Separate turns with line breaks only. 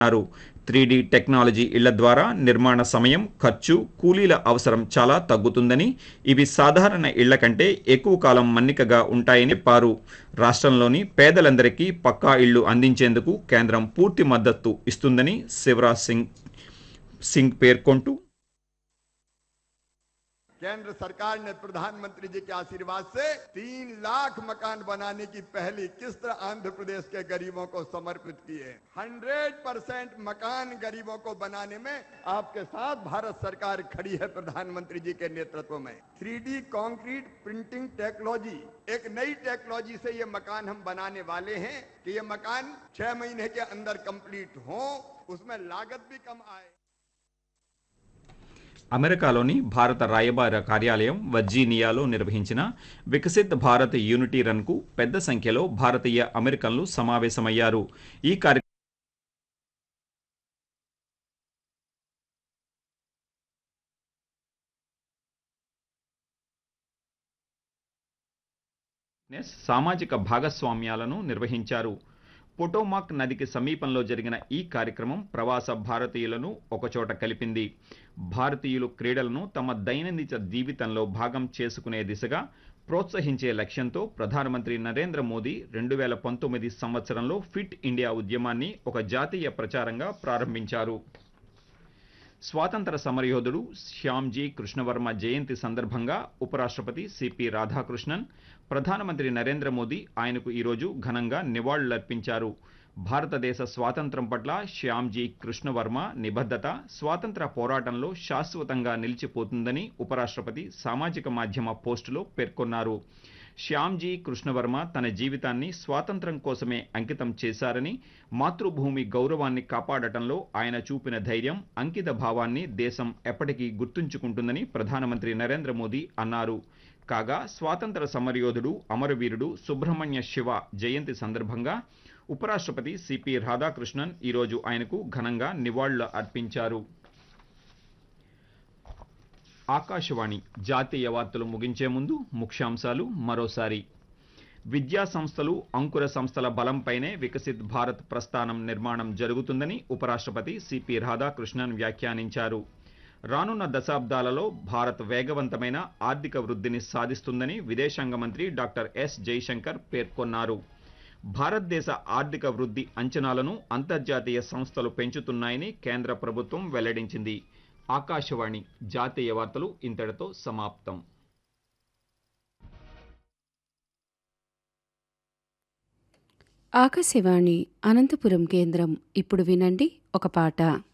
అన్నారు three technology ఇళ్ల ద్వారా నిర్మాణ సమయం ఖర్చు కూలీల అవసరం చాలా తగ్గుతుందని ఇవి సాధారణ ఇళ్ల కంటే ఎక్కువ కాలం మన్నికగా ఉంటాయని చెప్పారు రాష్ట్రంలోని పేదలందరికీ పక్కా ఇళ్లు అందించేందుకు కేంద్రం పూర్తి మద్దతు ఇస్తుందని శివరాజ్ సింగ్ సింగ్ పేర్కొంటూ
केंद्र सरकार ने प्रधानमंत्री जी के आशीर्वाद से तीन लाख मकान बनाने की पहली किस्त आंध्र प्रदेश के गरीबों को समर्पित की है हंड्रेड परसेंट मकान गरीबों को बनाने में आपके साथ भारत सरकार खड़ी है प्रधानमंत्री जी के नेतृत्व में three D concrete printing technology एक नई टेक्नोलॉजी से ये मकान हम बनाने वाले हैं कि ये मकान छह महीने के अंदर कंप्लीट हो उसमें लागत भी कम आए
అమెరికాలోని భారత రాయబార కార్యాలయం వర్జీనియాలో నిర్వహించిన వికసిత్ భారత్ యూనిటీ రన్కు పెద్ద సంఖ్యలో భారతీయ అమెరికన్లు సమావేశమయ్యారు ఈ కార్య ఫిట్నెస్ సామాజిక భాగస్వామ్యాలను నిర్వహించారు పొటోమాక్ నదికి సమీపంలో జరిగిన ఈ కార్యక్రమం ప్రవాస భారతీయులను ఒకచోట కలిపింది భారతీయులు క్రీడలను తమ దైనందిన జీవితంలో భాగం చేసుకునే దిశగా ప్రోత్సహించే లక్ష్యంతో ప్రధానమంత్రి నరేంద్ర మోదీ రెండు వేల పంతొమ్మిది సంవత్సరంలో ఫిట్ ఇండియా ఉద్యమాన్ని ఒక జాతీయ ప్రచారంగా ప్రారంభించారు స్వాతంత్ర సమరయోధుడు శ్యామ్జీ కృష్ణవర్మ జయంతి సందర్భంగా ఉపరాష్ట్రపతి సిపి రాధాకృష్ణన్ ప్రధానమంత్రి నరేంద్ర మోదీ ఆయనకు ఈరోజు ఘనంగా నివాళులర్పించారు భారతదేశ స్వాతంత్రం పట్ల శ్యామ్జీ కృష్ణవర్మ నిబద్ధత స్వాతంత్ర పోరాటంలో శాశ్వతంగా నిలిచిపోతుందని ఉపరాష్ట్రపతి సామాజిక మాధ్యమ పోస్టులో పేర్కొన్నారు శ్యామ్జీ కృష్ణవర్మ తన జీవితాన్ని స్వాతంత్రం కోసమే అంకితం చేశారని మాతృభూమి గౌరవాన్ని కాపాడటంలో ఆయన చూపిన ధైర్యం అంకిత భావాన్ని దేశం ఎప్పటికీ గుర్తుంచుకుంటుందని ప్రధానమంత్రి నరేంద్ర మోదీ అన్నారు కాగా స్వాతంత్ర సమరయోధుడు అమరవీరుడు సుబ్రహ్మణ్య శివ జయంతి సందర్భంగా ఉపరాష్ట్రపతి సిపి రాధాకృష్ణన్ ఈరోజు ఆయనకు ఘనంగా నివాళులు అర్పించారు ఆకాశవాణి జాతీయ వార్తలు ముగించే ముందు ముఖ్యాంశాలు మరోసారి విద్యా సంస్థలు అంకుర సంస్థల బలంపైనే వికసిత్ భారత్ ప్రస్థానం నిర్మాణం జరుగుతుందని ఉపరాష్ట్రపతి సిపి రాధాకృష్ణన్ వ్యాఖ్యానించారు రానున్న దశాబ్దాలలో భారత్ వేగవంతమైన ఆర్థిక వృద్ధిని సాధిస్తుందని విదేశాంగ మంత్రి డాక్టర్ ఎస్ జైశంకర్ పేర్కొన్నారు భారతదేశ ఆర్థిక వృద్ధి అంచనాలను అంతర్జాతీయ సంస్థలు పెంచుతున్నాయని కేంద్ర ప్రభుత్వం వెల్లడించింది ఆకాశవాణి జాతీయ వార్తలు ఇంతటితో సమాప్తం
ఆకాశవాణి అనంతపురం కేంద్రం ఇప్పుడు వినండి ఒక పాట